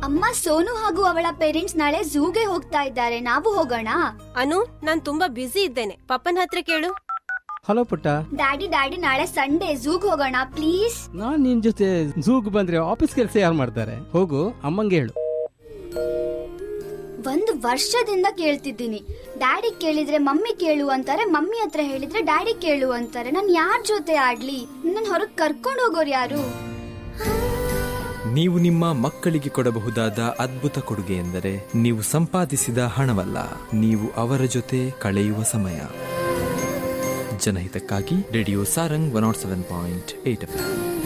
ಅಮ್ಮ ಸೋನು ಹಾಗೂ ಅವಳ ಪೇರೆಂಟ್ಸ್ ನಾಳೆ ಝೂಗೆ ಹೋಗ್ತಾ ಇದ್ದಾರೆ ನಾವು ಹೋಗೋಣ ಅನು ನಾನ್ ತುಂಬಾ ಬ್ಯುಸಿ ಇದ್ದೇನೆ ಪಪ್ಪನ ಹತ್ರ ಕೇಳು ಹಲೋ ಪುಟ್ಟ ಡ್ಯಾಡಿ ಡ್ಯಾಡಿ ನಾಳೆ ಸಂಡೇ ಝೂಗ್ ಹೋಗೋಣ ಪ್ಲೀಸ್ ನಾನ್ ನಿನ್ ಜೊತೆ ಝೂಗ್ ಬಂದ್ರೆ ಆಫೀಸ್ ಕೆಲಸ ಯಾರು ಮಾಡ್ತಾರೆ ಹೋಗು ಅಮ್ಮಂಗೆ ಹೇಳು ಒಂದು ವರ್ಷದಿಂದ ಕೇಳ್ತಿದ್ದೀನಿ ಡ್ಯಾಡಿ ಕೇಳಿದ್ರೆ ಮಮ್ಮಿ ಕೇಳು ಅಂತಾರೆ ಮಮ್ಮಿ ಹತ್ರ ಹೇಳಿದ್ರೆ ಡ್ಯಾಡಿ ಕೇಳು ಅಂತಾರೆ ನಾನು ಯಾರ ಜೊತೆ ಆಡ್ಲಿ ನನ್ನ ಹೊರಗ್ ಕರ್ಕೊಂಡು ಹೋಗೋರು ಯಾರು ನೀವು ನಿಮ್ಮ ಮಕ್ಕಳಿಗೆ ಕೊಡಬಹುದಾದ ಅದ್ಭುತ ಕೊಡುಗೆ ಎಂದರೆ ನೀವು ಸಂಪಾದಿಸಿದ ಹಣವಲ್ಲ ನೀವು ಅವರ ಜೊತೆ ಕಳೆಯುವ ಸಮಯ ಜನಹಿತಕ್ಕಾಗಿ radio Sarang one not seven point eight F